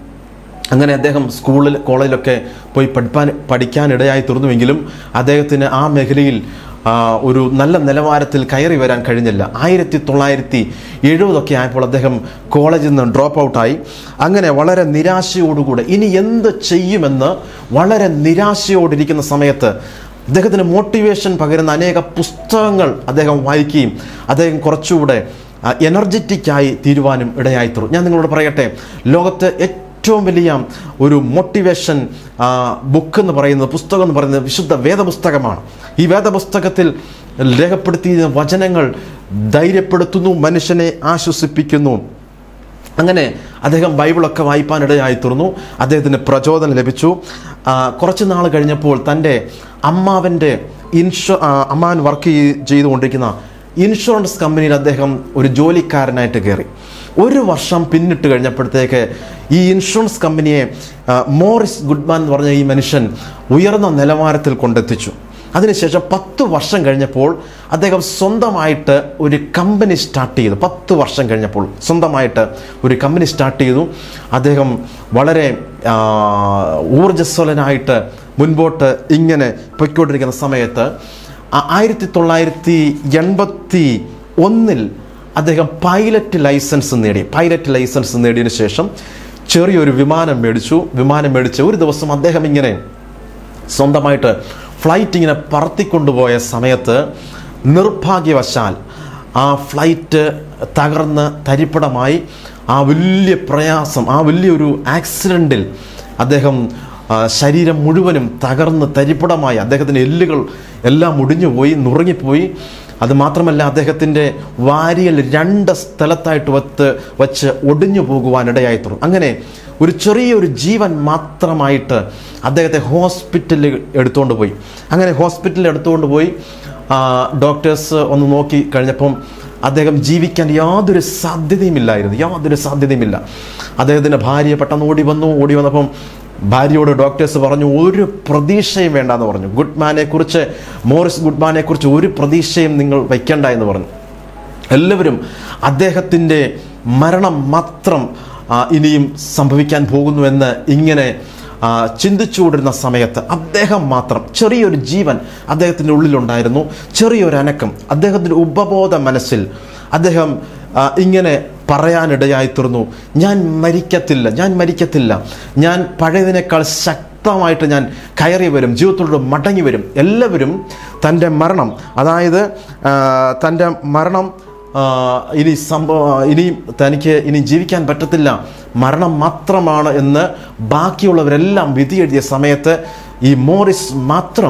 അങ്ങനെ അദ്ദേഹം സ്കൂളിൽ കോളേജിലൊക്കെ പോയി പഠിപ്പാൻ പഠിക്കാനിടയായി തീർന്നുവെങ്കിലും അദ്ദേഹത്തിന് ആ മേഖലയിൽ ആ, ഒരു നല്ല നിലവാരത്തിൽ കയറി വരാൻ കഴിഞ്ഞില്ല ആയിരത്തി തൊള്ളായിരത്തി എഴുപതൊക്കെ ആയപ്പോൾ അദ്ദേഹം കോളേജിൽ നിന്ന് ഡ്രോപ്പ് ഔട്ടായി അങ്ങനെ വളരെ നിരാശയോടുകൂടെ ഇനി എന്ത് ചെയ്യുമെന്ന് വളരെ നിരാശയോടിരിക്കുന്ന സമയത്ത് അദ്ദേഹത്തിന് മോട്ടിവേഷൻ പകരുന്ന അനേക പുസ്തകങ്ങൾ അദ്ദേഹം വായിക്കുകയും അദ്ദേഹം കുറച്ചുകൂടെ എനർജറ്റിക്കായി തീരുവാനും ഇടയായി തീർന്നു ഞാൻ നിങ്ങളോട് പറയട്ടെ ലോകത്ത് ഏറ്റവും വലിയ ഒരു മോട്ടിവേഷൻ ബുക്ക് എന്ന് പറയുന്നത് പുസ്തകം എന്ന് പറയുന്നത് വിശുദ്ധ വേദപുസ്തകമാണ് ഈ വേദപുസ്തകത്തിൽ രേഖപ്പെടുത്തിയ വചനങ്ങൾ ധൈര്യപ്പെടുത്തുന്നു മനുഷ്യനെ ആശ്വസിപ്പിക്കുന്നു അങ്ങനെ അദ്ദേഹം ബൈബിളൊക്കെ വായിപ്പാനിടയായി തീർന്നു അദ്ദേഹത്തിന് പ്രചോദനം ലഭിച്ചു ആ, കുറച്ച് നാൾ കഴിഞ്ഞപ്പോൾ തൻ്റെ അമ്മാവൻ്റെ ഇൻഷു ആ, അമ്മാവൻ വർക്ക് ചെയ്തുകൊണ്ടിരിക്കുന്ന ഇൻഷുറൻസ് കമ്പനിയിൽ അദ്ദേഹം ഒരു ജോലിക്കാരനായിട്ട് കയറി ഒരു വർഷം പിന്നിട്ട് കഴിഞ്ഞപ്പോഴത്തേക്ക് ഈ ഇൻഷുറൻസ് കമ്പനിയെ ആ, മോറിസ് ഗുഡ്മാൻ എന്ന് പറഞ്ഞ ഈ മനുഷ്യൻ ഉയർന്ന നിലവാരത്തിൽ കൊണ്ടെത്തിച്ചു അതിനുശേഷം പത്ത് വർഷം കഴിഞ്ഞപ്പോൾ അദ്ദേഹം സ്വന്തമായിട്ട് ഒരു കമ്പനി സ്റ്റാർട്ട് ചെയ്തു പത്ത് വർഷം കഴിഞ്ഞപ്പോൾ സ്വന്തമായിട്ട് ഒരു കമ്പനി സ്റ്റാർട്ട് ചെയ്തു അദ്ദേഹം വളരെ ആ, ഊർജ്ജസ്വലനായിട്ട് മുൻപോട്ട് ഇങ്ങനെ പൊയ്ക്കൊണ്ടിരിക്കുന്ന സമയത്ത് ആ- ആയിരത്തി തൊള്ളായിരത്തി എൺപത്തി ഒന്നിൽ അദ്ദേഹം പൈലറ്റ് ലൈസൻസ് നേടി പൈലറ്റ് ലൈസൻസ് നേടിയതിനു ശേഷം ചെറിയൊരു വിമാനം മേടിച്ചു വിമാനം മേടിച്ച് ഒരു ദിവസം അദ്ദേഹം ഇങ്ങനെ സ്വന്തമായിട്ട് ഫ്ലൈറ്റ് ഇങ്ങനെ പറത്തിക്കൊണ്ടുപോയ സമയത്ത് നിർഭാഗ്യവശാൽ ആ ഫ്ലൈറ്റ് തകർന്ന് തരിപ്പടമായി ആ വലിയ പ്രയാസം ആ വലിയൊരു ആക്സിഡൻറ്റിൽ അദ്ദേഹം ആ, ശരീരം മുഴുവനും തകർന്ന് തരിപ്പടമായി അദ്ദേഹത്തിൻ്റെ എല്ലുകൾ എല്ലാം മുടിഞ്ഞുപോയി നുറുങ്ങിപ്പോയി അത് മാത്രമല്ല അദ്ദേഹത്തിൻ്റെ വാരിയൽ രണ്ട് സ്ഥലത്തായിട്ട് വത്ത് വച്ച് ഒടിഞ്ഞു പോകുവാനിടയായി തുടങ്ങും അങ്ങനെ ഒരു ചെറിയൊരു ജീവൻ മാത്രമായിട്ട് അദ്ദേഹത്തെ ഹോസ്പിറ്റലിൽ എടുത്തുകൊണ്ട് പോയി അങ്ങനെ ഹോസ്പിറ്റലിൽ എടുത്തുകൊണ്ട് പോയി ആ, ഡോക്ടേഴ്സ് ഒന്ന് നോക്കി കഴിഞ്ഞപ്പം അദ്ദേഹം ജീവിക്കാൻ യാതൊരു സാധ്യതയുമില്ലായിരുന്നു യാതൊരു സാധ്യതയുമില്ല അദ്ദേഹത്തിൻ്റെ ഭാര്യ പെട്ടെന്ന് ഓടി വന്നു ഓടി വന്നപ്പം ഭാര്യയോട് ഡോക്ടേഴ്സ് പറഞ്ഞു ഒരു പ്രതീക്ഷയും വേണ്ടെന്ന് പറഞ്ഞു ഗുഡ്മാനെ കുറിച്ച് മോറിസ് ഗുഡ്മാനെ കുറിച്ച് ഒരു പ്രതീക്ഷയും നിങ്ങൾ വയ്ക്കണ്ട എന്ന് പറഞ്ഞു എല്ലാവരും അദ്ദേഹത്തിൻ്റെ മരണം മാത്രം ആ, ഇനിയും സംഭവിക്കാൻ പോകുന്നുവെന്ന് ഇങ്ങനെ ആ, ചിന്തിച്ചുകൊണ്ടിരുന്ന സമയത്ത് അദ്ദേഹം മാത്രം ചെറിയൊരു ജീവൻ അദ്ദേഹത്തിൻ്റെ ഉള്ളിലുണ്ടായിരുന്നു ചെറിയൊരു അനക്കം അദ്ദേഹത്തിൻ്റെ ഉപബോധ മനസ്സിൽ അദ്ദേഹം ആ, ഇങ്ങനെ പറയാനിടയായി തീർന്നു ഞാൻ മരിക്കത്തില്ല ഞാൻ മരിക്കത്തില്ല ഞാൻ പഴയതിനേക്കാൾ ശക്തമായിട്ട് ഞാൻ കയറി വരും ജീവിതത്തോട് മടങ്ങി വരും എല്ലാവരും തൻ്റെ മരണം അതായത് ആ, തൻ്റെ മരണം ആ, ഇനി സംഭവ ഇനി തനിക്ക് ഇനി ജീവിക്കാൻ പറ്റത്തില്ല മരണം മാത്രമാണ് എന്ന് ബാക്കിയുള്ളവരെല്ലാം വിധി എഴുതിയ സമയത്ത് ഈ മോറിസ് മാത്രം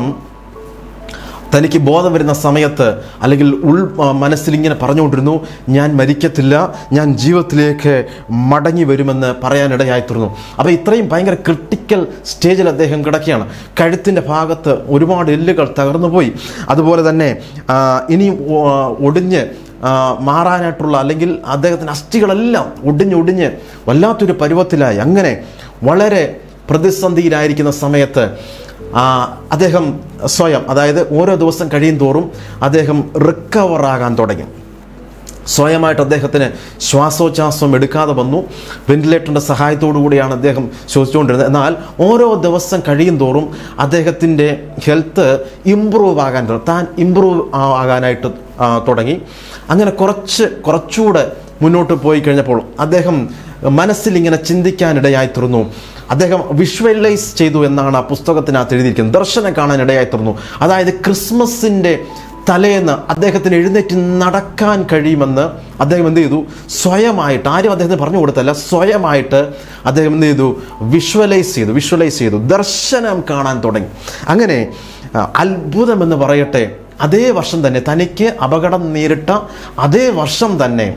തനിക്ക് ബോധം വരുന്ന സമയത്ത് അല്ലെങ്കിൽ ഉൾ ആ, മനസ്സിൽ ഇങ്ങനെ പറഞ്ഞുകൊണ്ടിരുന്നു ഞാൻ മരിക്കത്തില്ല ഞാൻ ജീവിതത്തിലേക്ക് മടങ്ങി വരുമെന്ന് പറയാനിടയായി തീർന്നു അപ്പോൾ ഇത്രയും ഭയങ്കര ക്രിട്ടിക്കൽ സ്റ്റേജിൽ അദ്ദേഹം കിടക്കുകയാണ് കഴുത്തിൻ്റെ ഭാഗത്ത് ഒരുപാട് എല്ലുകൾ തകർന്നു പോയി അതുപോലെ തന്നെ ആ, ഇനിയും ഓ, ഒടിഞ്ഞ് ആ, മാറാനായിട്ടുള്ള അല്ലെങ്കിൽ അദ്ദേഹത്തിൻ്റെ അസ്ഥികളെല്ലാം ഒടിഞ്ഞൊടിഞ്ഞ് വല്ലാത്തൊരു പരുവത്തിലായി അങ്ങനെ വളരെ പ്രതിസന്ധിയിലായിരിക്കുന്ന സമയത്ത് ആ, അദ്ദേഹം സ്വയം അതായത് ഓരോ ദിവസം കഴിയും തോറും അദ്ദേഹം റിക്കവറാകാൻ തുടങ്ങി സ്വയമായിട്ട് അദ്ദേഹത്തിന് ശ്വാസോച്ഛ്വാസം എടുക്കാതെ വന്നു വെന്റിലേറ്ററിൻ്റെ സഹായത്തോടു കൂടിയാണ് അദ്ദേഹം ശ്വസിച്ചുകൊണ്ടിരുന്നത് എന്നാൽ ഓരോ ദിവസം കഴിയും തോറും അദ്ദേഹത്തിൻ്റെ ഹെൽത്ത് ഇമ്പ്രൂവ് ആകാൻ തുടങ്ങി താൻ ഇമ്പ്രൂവ് ആകാനായിട്ട് ആ, തുടങ്ങി അങ്ങനെ കുറച്ച് കുറച്ചുകൂടെ മുന്നോട്ട് പോയി കഴിഞ്ഞപ്പോൾ അദ്ദേഹം മനസ്സിൽ ഇങ്ങനെ ചിന്തിക്കാനിടയായി തീർന്നു അദ്ദേഹം വിഷ്വലൈസ് ചെയ്തു എന്നാണ് ആ പുസ്തകത്തിനകത്ത് എഴുതിയിരിക്കുന്നത് ദർശനം കാണാൻ ഇടയായി തീർന്നു അതായത് ക്രിസ്മസിൻ്റെ തലേന്ന് അദ്ദേഹത്തിന് എഴുന്നേറ്റ് നടക്കാൻ കഴിയുമെന്ന് അദ്ദേഹം എന്ത് ചെയ്തു സ്വയമായിട്ട് ആരും അദ്ദേഹത്തിന് പറഞ്ഞു കൊടുത്തല്ല സ്വയമായിട്ട് അദ്ദേഹം എന്ത് ചെയ്തു വിഷ്വലൈസ് ചെയ്തു വിഷ്വലൈസ് ചെയ്തു ദർശനം കാണാൻ തുടങ്ങി അങ്ങനെ ആ, അത്ഭുതമെന്ന് പറയട്ടെ അതേ വർഷം തന്നെ തനിക്ക് അപകടം നേരിട്ട അതേ വർഷം തന്നെ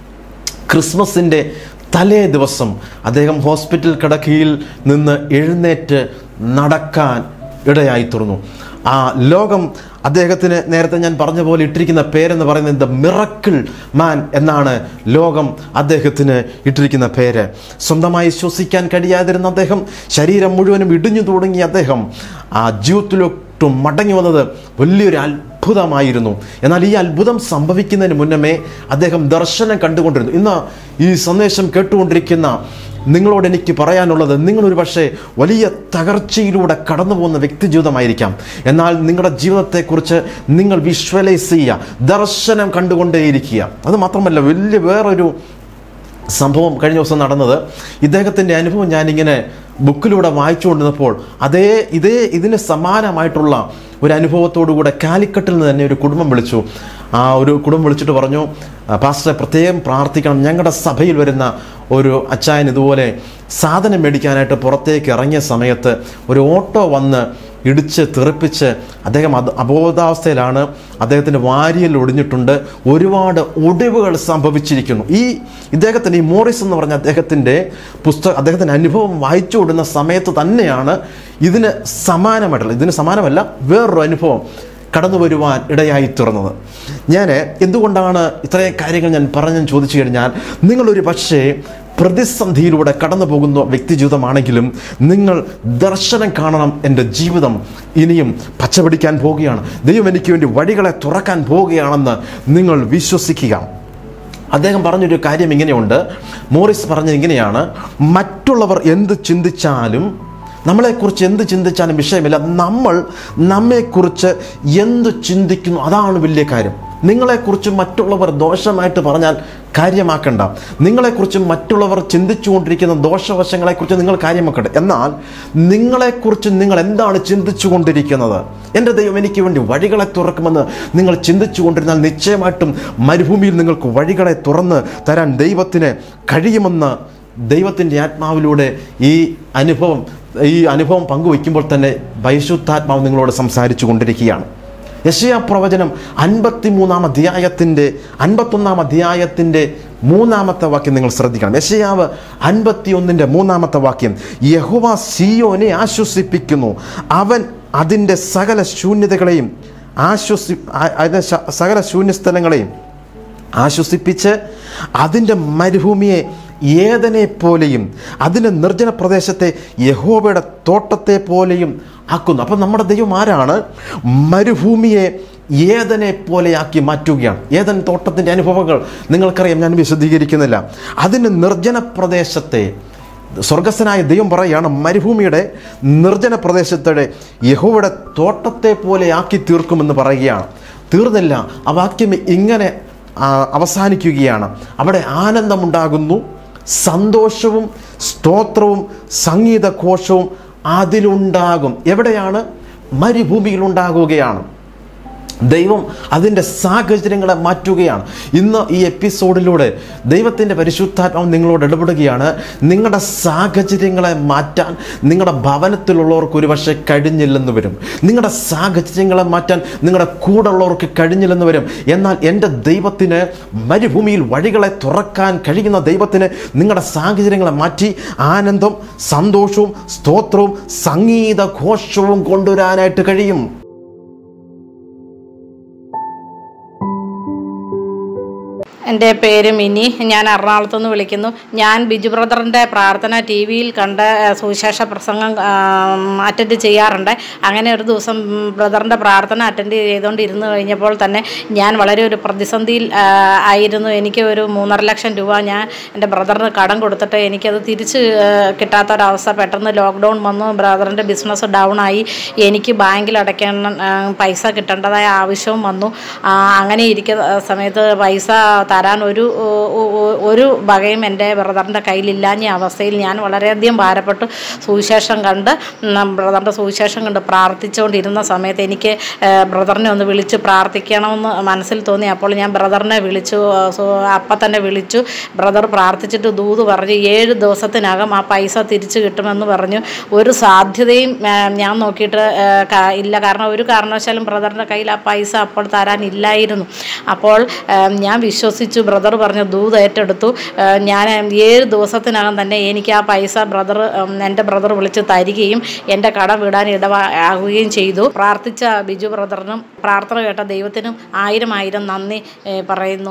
ക്രിസ്മസിൻ്റെ തലേ ദിവസം അദ്ദേഹം ഹോസ്പിറ്റൽ കിടക്കയിൽ നിന്ന് എഴുന്നേറ്റ് നടക്കാൻ ഇടയായി തീർന്നു ആ ലോകം അദ്ദേഹത്തിന് നേരത്തെ ഞാൻ പറഞ്ഞ പോലെ ഇട്ടിരിക്കുന്ന പേരെന്ന് പറയുന്നത് ദ മിറക്കിൾ മാൻ എന്നാണ് ലോകം അദ്ദേഹത്തിന് ഇട്ടിരിക്കുന്ന പേര് സ്വന്തമായി ശ്വസിക്കാൻ കഴിയാതിരുന്ന അദ്ദേഹം ശരീരം മുഴുവനും ഇടിഞ്ഞു തുടങ്ങിയ അദ്ദേഹം ആ ജീവിതത്തിലോട്ട് മടങ്ങി വന്നത് വലിയൊരു അത്ഭുതമായിരുന്നു എന്നാൽ ഈ അത്ഭുതം സംഭവിക്കുന്നതിന് മുന്നമേ അദ്ദേഹം ദർശനം കണ്ടുകൊണ്ടിരുന്നു ഇന്ന് ഈ സന്ദേശം കേട്ടുകൊണ്ടിരിക്കുന്ന നിങ്ങളോട് എനിക്ക് പറയാനുള്ളത് നിങ്ങളൊരു പക്ഷേ വലിയ തകർച്ചയിലൂടെ കടന്നു പോകുന്ന വ്യക്തി ജീവിതമായിരിക്കാം എന്നാൽ നിങ്ങളുടെ ജീവിതത്തെക്കുറിച്ച് നിങ്ങൾ വിഷ്വലൈസ് ചെയ്യുക ദർശനം കണ്ടുകൊണ്ടേയിരിക്കുക അത് മാത്രമല്ല വലിയ വേറൊരു സംഭവം കഴിഞ്ഞ ദിവസം നടന്നത് ഇദ്ദേഹത്തിൻ്റെ അനുഭവം ഞാനിങ്ങനെ ബുക്കിലൂടെ വായിച്ചുകൊണ്ടിരുന്നപ്പോൾ അതേ ഇതേ ഇതിന് സമാനമായിട്ടുള്ള ഒരു അനുഭവത്തോടുകൂടെ കാലിക്കട്ടിൽ നിന്ന് തന്നെ ഒരു കുടുംബം വിളിച്ചു ആ ഒരു കുടുംബം വിളിച്ചിട്ട് പറഞ്ഞു "ആ, പാസ്റ്ററെ പ്രത്യേകം പ്രാർത്ഥിക്കണം ഞങ്ങളുടെ സഭയിൽ വരുന്ന ഒരു അച്ചായൻ ഇതുപോലെ സാധനം മേടിക്കാനായിട്ട് പുറത്തേക്ക് ഇറങ്ങിയ സമയത്ത് ഒരു ഓട്ടോ വന്ന് ഇടിച്ച് തെറിപ്പിച്ച് അദ്ദേഹം അത് അബോധാവസ്ഥയിലാണ് അദ്ദേഹത്തിൻ്റെ വാരിയൽ ഒടിഞ്ഞിട്ടുണ്ട് ഒരുപാട് ഒടിവുകൾ സംഭവിച്ചിരിക്കുന്നു ഈ ഇദ്ദേഹത്തിൻ്റെ ഈ മോറിസ് എന്ന് പറഞ്ഞ അദ്ദേഹത്തിൻ്റെ പുസ്തകം അദ്ദേഹത്തിൻ്റെ അനുഭവം വായിച്ചു കൊടുക്കുന്ന സമയത്ത് തന്നെയാണ് ഇതിന് സമാനമായിട്ടുള്ള ഇതിന് സമാനമല്ല വേറൊരു അനുഭവം കടന്നു വരുവാൻ ഇടയായി തീർന്നത് ഞാൻ എന്തുകൊണ്ടാണ് ഇത്രയും കാര്യങ്ങൾ ഞാൻ പറഞ്ഞെന്ന് ചോദിച്ചു കഴിഞ്ഞാൽ നിങ്ങളൊരു പക്ഷേ പ്രതിസന്ധിയിലൂടെ കടന്നു പോകുന്ന വ്യക്തി ജീവിതമാണെങ്കിലും നിങ്ങൾ ദർശനം കാണണം എൻ്റെ ജീവിതം ഇനിയും പച്ചപിടിക്കാൻ പോവുകയാണ് ദൈവം എനിക്ക് വേണ്ടി വഴികളെ തുറക്കാൻ പോവുകയാണെന്ന് നിങ്ങൾ വിശ്വസിക്കുക അദ്ദേഹം പറഞ്ഞൊരു കാര്യം ഇങ്ങനെയുണ്ട് മോറിസ് പറഞ്ഞത് ഇങ്ങനെയാണ് മറ്റുള്ളവർ എന്ത് ചിന്തിച്ചാലും നമ്മളെക്കുറിച്ച് എന്ത് ചിന്തിച്ചാലും വിഷയമില്ല നമ്മൾ നമ്മെക്കുറിച്ച് എന്ത് ചിന്തിക്കുന്നു അതാണ് വലിയ കാര്യം നിങ്ങളെക്കുറിച്ച് മറ്റുള്ളവർ ദോഷമായിട്ട് പറഞ്ഞാൽ കാര്യമാക്കണ്ട നിങ്ങളെക്കുറിച്ച് മറ്റുള്ളവർ ചിന്തിച്ചുകൊണ്ടിരിക്കുന്ന ദോഷവശങ്ങളെക്കുറിച്ച് നിങ്ങൾ കാര്യമാക്കണ്ട എന്നാൽ നിങ്ങളെക്കുറിച്ച് നിങ്ങൾ എന്താണ് ചിന്തിച്ചുകൊണ്ടിരിക്കുന്നത് എൻ്റെ ദൈവം എനിക്ക് വേണ്ടി വഴികളെ തുറക്കുമെന്ന് നിങ്ങൾ ചിന്തിച്ചുകൊണ്ടിരുന്നാൽ നിശ്ചയമായിട്ടും മരുഭൂമിയിൽ നിങ്ങൾക്ക് വഴികളെ തുറന്ന് തരാൻ ദൈവത്തിന് കഴിയുമെന്ന് ദൈവത്തിൻ്റെ ആത്മാവിലൂടെ ഈ അനുഭവം ഈ അനുഭവം പങ്കുവയ്ക്കുമ്പോൾ തന്നെ പരിശുദ്ധാത്മാവ് നിങ്ങളോട് സംസാരിച്ചു കൊണ്ടിരിക്കുകയാണ് യശയ പ്രവചനം അൻപത്തി മൂന്നാം അധ്യായത്തിൻ്റെ അൻപത്തൊന്നാം അധ്യായത്തിൻ്റെ മൂന്നാമത്തെ വാക്യം നിങ്ങൾ ശ്രദ്ധിക്കണം യശയാവ് അൻപത്തി ഒന്നിൻ്റെ മൂന്നാമത്തെ വാക്യം യഹോവ സിയോനെ ആശ്വസിപ്പിക്കുന്നു അവൻ അതിൻ്റെ സകല ശൂന്യതകളെയും ആശ്വസി ആ- അതിൻ്റെ ശ- സകല ശൂന്യസ്ഥലങ്ങളെയും ആശ്വസിപ്പിച്ച് അതിൻ്റെ മരുഭൂമിയെ ഏതനെ പോലെയും അതിൻ്റെ നിർജ്ജന പ്രദേശത്തെ യഹോവയുടെ തോട്ടത്തെ പോലെയും ആക്കുന്നു അപ്പം നമ്മുടെ ദൈവം ആരാണ് മരുഭൂമിയെ ഏതനെ പോലെയാക്കി മാറ്റുകയാണ് ഏതൻ തോട്ടത്തിൻ്റെ അനുഭവങ്ങൾ നിങ്ങൾക്കറിയാം ഞാൻ വിശദീകരിക്കുന്നില്ല അതിന് നിർജ്ജന പ്രദേശത്തെ സ്വർഗസ്ഥനായ ദൈവം പറയുകയാണ് മരുഭൂമിയുടെ നിർജ്ജന പ്രദേശത്തെ യഹോവയുടെ തോട്ടത്തെ പോലെ ആക്കി തീർക്കുമെന്ന് പറയുകയാണ് തീർന്നില്ല ആ വാക്യം ഇങ്ങനെ ആ, അവസാനിക്കുകയാണ് അവിടെ ആനന്ദമുണ്ടാകുന്നു സന്തോഷവും സ്തോത്രവും സംഗീതഘോഷവും അതിലുണ്ടാകും എവിടെയാണ് മരുഭൂമിയിൽ ഉണ്ടാകുകയാണ് ദൈവം അതിൻ്റെ സാഹചര്യങ്ങളെ മാറ്റുകയാണ് ഇന്ന് ഈ എപ്പിസോഡിലൂടെ ദൈവത്തിൻ്റെ പരിശുദ്ധാത്മാവ് നിങ്ങളോട് ഇടപെടുകയാണ് നിങ്ങളുടെ സാഹചര്യങ്ങളെ മാറ്റാൻ നിങ്ങളുടെ ഭവനത്തിലുള്ളവർക്ക് ഒരുപക്ഷെ കഴിഞ്ഞില്ലെന്ന് വരും നിങ്ങളുടെ സാഹചര്യങ്ങളെ മാറ്റാൻ നിങ്ങളുടെ കൂടെയുള്ളവർക്ക് കഴിഞ്ഞില്ലെന്ന് വരും എന്നാൽ എൻ്റെ ദൈവത്തിന് മരുഭൂമിയിൽ വഴികളെ തുറക്കാൻ കഴിയുന്ന ദൈവത്തിന് നിങ്ങളുടെ സാഹചര്യങ്ങളെ മാറ്റി ആനന്ദം സന്തോഷവും സ്തോത്രവും സംഗീത ഘോഷവും കൊണ്ടുവരാനായിട്ട് കഴിയും എൻ്റെ പേര് മിനി ഞാൻ എറണാകുളത്ത് നിന്ന് വിളിക്കുന്നു ഞാൻ ബിജു ബ്രദറിൻ്റെ പ്രാർത്ഥന ടി വിയിൽ കണ്ട് ആ, സുവിശേഷ പ്രസംഗം അറ്റൻഡ് ചെയ്യാറുണ്ട് അങ്ങനെ ഒരു ദിവസം ഉം, ബ്രദറിൻ്റെ പ്രാർത്ഥന അറ്റൻഡ് ചെയ്തുകൊണ്ടിരുന്ന് കഴിഞ്ഞപ്പോൾ തന്നെ ഞാൻ വളരെ ഒരു പ്രതിസന്ധിയിൽ ആ, ആയിരുന്നു എനിക്ക് ഒരു മൂന്നര ലക്ഷം രൂപ ഞാൻ എൻ്റെ ബ്രദറിന് കടം കൊടുത്തിട്ട് എനിക്കത് തിരിച്ച് ആ, കിട്ടാത്തൊരവസ്ഥ പെട്ടെന്ന് ലോക്ക്ഡൗൺ വന്നു ബ്രദറിൻ്റെ ബിസിനസ് ഡൗൺ ആയി എനിക്ക് ബാങ്കിൽ അടയ്ക്കാൻ ആ, പൈസ കിട്ടേണ്ടതായ ആവശ്യവും വന്നു ആ, അങ്ങനെ ഇരിക്കുന്ന സമയത്ത് പൈസ തരാൻ ഒരു ഒ- ഒ- ഒരു വകയും എൻ്റെ ബ്രദറിൻ്റെ കയ്യിലില്ലാഞ്ഞ അവസ്ഥയിൽ ഞാൻ വളരെയധികം ഭാരപ്പെട്ടു സുവിശേഷം കണ്ട് ഉം, ബ്രദറിൻ്റെ സുവിശേഷം കണ്ട് പ്രാർത്ഥിച്ചുകൊണ്ടിരുന്ന സമയത്ത് എനിക്ക് ഏഹ്, ബ്രദറിനെ ഒന്ന് വിളിച്ച് പ്രാർത്ഥിക്കണമെന്ന് മനസ്സിൽ തോന്നി അപ്പോൾ ഞാൻ ബ്രദറിനെ വിളിച്ചു ആ, സു- അപ്പം തന്നെ വിളിച്ചു ബ്രദർ പ്രാർത്ഥിച്ചിട്ട് ദൂത് പറഞ്ഞ് ഏഴ് ദിവസത്തിനകം ആ പൈസ തിരിച്ചു കിട്ടുമെന്ന് പറഞ്ഞു ഒരു സാധ്യതയും ഏഹ്, ഞാൻ നോക്കിയിട്ട് ഏഹ്, ക- ഇല്ല കാരണം ഒരു കാരണവശാലും ബ്രദറിൻ്റെ കയ്യിൽ ആ പൈസ അപ്പോൾ തരാനില്ലായിരുന്നു അപ്പോൾ ഏഹ്, ഞാൻ വിശ്വസിച്ചു ബ്രദർ പറഞ്ഞ ദൂത് ഏറ്റെടുത്തു ഏഹ്, ഞാൻ ഏഴ് ദിവസത്തിനകം തന്നെ എനിക്ക് ആ പൈസ ബ്രദർ എൻ്റെ ബ്രദർ വിളിച്ച് തരികയും എൻ്റെ കട വിടാൻ ഇടവാകുകയും ചെയ്തു പ്രാർത്ഥിച്ച ബിജു ബ്രദറിനും പ്രാർത്ഥന കേട്ട ദൈവത്തിനും ആയിരം ആയിരം നന്ദി ഏഹ്, പറയുന്നു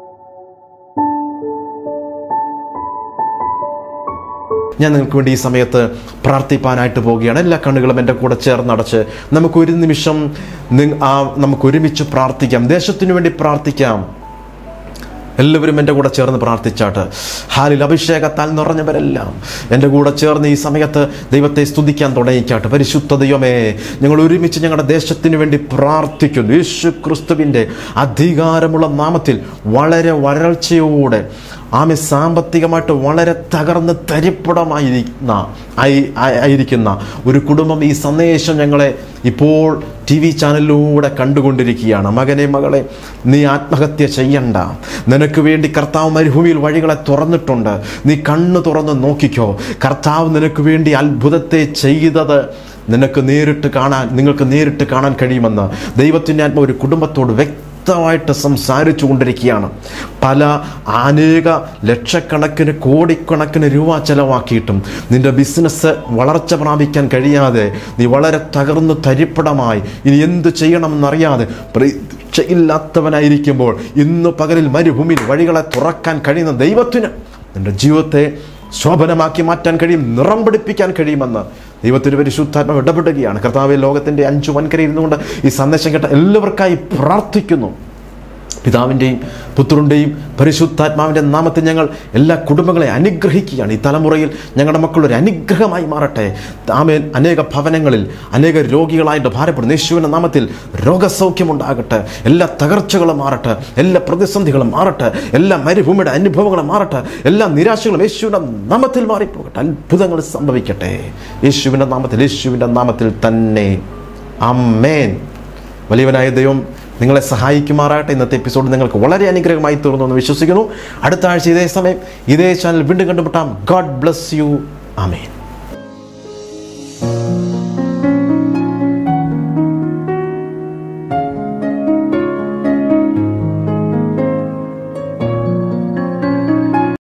ഞാൻ നിങ്ങൾക്ക് വേണ്ടി ഈ സമയത്ത് പ്രാർത്ഥിപ്പാനായിട്ട് പോവുകയാണ് എല്ലാ കണ്ണുകളും എൻ്റെ കൂടെ ചേർന്നടച്ച് നമുക്ക് ഒരു നിമിഷം നി- ആ നമുക്ക് ഒരുമിച്ച് പ്രാർത്ഥിക്കാം ദേശത്തിനു വേണ്ടി പ്രാർത്ഥിക്കാം എല്ലാവരും എൻ്റെ കൂടെ ചേർന്ന് പ്രാർത്ഥിച്ചാട്ട് ഹാലിൽ അഭിഷേകത്താൽ നിറഞ്ഞവരെല്ലാം എൻ്റെ കൂടെ ചേർന്ന് ഈ സമയത്ത് ദൈവത്തെ സ്തുതിക്കാൻ തുടങ്ങിക്കാട്ട് പരിശുദ്ധ ദൈവമേ ഞങ്ങൾ ഒരുമിച്ച് ഞങ്ങളുടെ ദേശത്തിന് വേണ്ടി പ്രാർത്ഥിക്കുന്നു യേശു ക്രിസ്തുവിൻ്റെ അധികാരമുള്ള നാമത്തിൽ വളരെ വരൾച്ചയോടെ ആമെ സാമ്പത്തികമായിട്ട് വളരെ തകർന്ന് തരിപ്പടമായിരിക്കുന്ന ആയി- ആയി- ആയിരിക്കുന്ന ഒരു കുടുംബം ഈ സന്ദേശം ഞങ്ങളെ ഇപ്പോൾ ടി വി ചാനലിലൂടെ കണ്ടുകൊണ്ടിരിക്കുകയാണ് മകനെ മകളെ നീ ആത്മഹത്യ ചെയ്യണ്ട നിനക്ക് വേണ്ടി കർത്താവ് മരുഭൂമിയിൽ വഴികളെ തുറന്നിട്ടുണ്ട് നീ കണ്ണ് തുറന്ന് നോക്കിക്കോ കർത്താവ് നിനക്ക് വേണ്ടി അത്ഭുതത്തെ ചെയ്തത് നിനക്ക് നേരിട്ട് കാണാൻ നിങ്ങൾക്ക് നേരിട്ട് കാണാൻ കഴിയുമെന്ന് ദൈവത്തിൻ്റെ ആത്മ ഒരു കുടുംബത്തോട് വ്യക്തി വ്യക്തമായിട്ട് സംസാരിച്ചു കൊണ്ടിരിക്കുകയാണ് പല അനേക ലക്ഷക്കണക്കിന് കോടിക്കണക്കിന് രൂപ ചെലവാക്കിയിട്ടും നിന്റെ ബിസിനസ് വളർച്ച പ്രാപിക്കാൻ കഴിയാതെ നീ വളരെ തകർന്ന് തരിപ്പടമായി ഇനി എന്ത് ചെയ്യണമെന്നറിയാതെ പ്രതീക്ഷയില്ലാത്തവനായിരിക്കുമ്പോൾ ഇന്ന് പകലിൽ മരുഭൂമിയിൽ വഴികളെ തുറക്കാൻ കഴിയുന്ന ദൈവത്തിന് നിന്റെ ജീവിതത്തെ ശോഭനമാക്കി മാറ്റാൻ കഴിയും നിറം പിടിപ്പിക്കാൻ കഴിയുമെന്ന് ദൈവത്തിന് പരിശുദ്ധാത്മാവ് ഇടപെടുകയാണ് കർത്താവ് ലോകത്തിൻ്റെ അഞ്ചു വൻകരയിൽ ഇരുന്നുകൊണ്ട് ഈ സന്ദേശം കേട്ട എല്ലാവർക്കായി പ്രാർത്ഥിക്കുന്നു പിതാവിൻ്റെയും പുത്രൻ്റെയും പരിശുദ്ധാത്മാവിൻ്റെ നാമത്തിൽ ഞങ്ങൾ എല്ലാ കുടുംബങ്ങളെ അനുഗ്രഹിക്കുകയാണ് ഈ തലമുറയിൽ ഞങ്ങളുടെ മക്കൾ ഒരു അനുഗ്രഹമായി മാറട്ടെ ആമേൻ അനേക ഭവനങ്ങളിൽ അനേക രോഗികളായിട്ട് ഭാരപ്പെടുന്നു യേശുവിൻ്റെ നാമത്തിൽ രോഗസൗഖ്യമുണ്ടാകട്ടെ എല്ലാ തകർച്ചകളും മാറട്ടെ എല്ലാ പ്രതിസന്ധികളും മാറട്ടെ എല്ലാ മരുഭൂമിയുടെ അനുഭവങ്ങളും മാറട്ടെ എല്ലാ നിരാശകളും യേശുവിൻ്റെ നാമത്തിൽ മാറിപ്പോകട്ടെ അത്ഭുതങ്ങൾ സംഭവിക്കട്ടെ യേശുവിൻ്റെ നാമത്തിൽ യേശുവിൻ്റെ നാമത്തിൽ തന്നെ അമ്മേൻ വലിയവനായ ദൈവം നിങ്ങളെ സഹായിക്കുമാറാട്ടെ ഇന്നത്തെ എപ്പിസോഡ് നിങ്ങൾക്ക് വളരെ അനുഗ്രഹമായി തീർന്നു എന്ന് വിശ്വസിക്കുന്നു അടുത്ത ആഴ്ച ഇതേ സമയം ഇതേ ചാനൽ വീണ്ടും കണ്ടുമുട്ടാം ഗോഡ് ബ്ലസ് യു ആമേൻ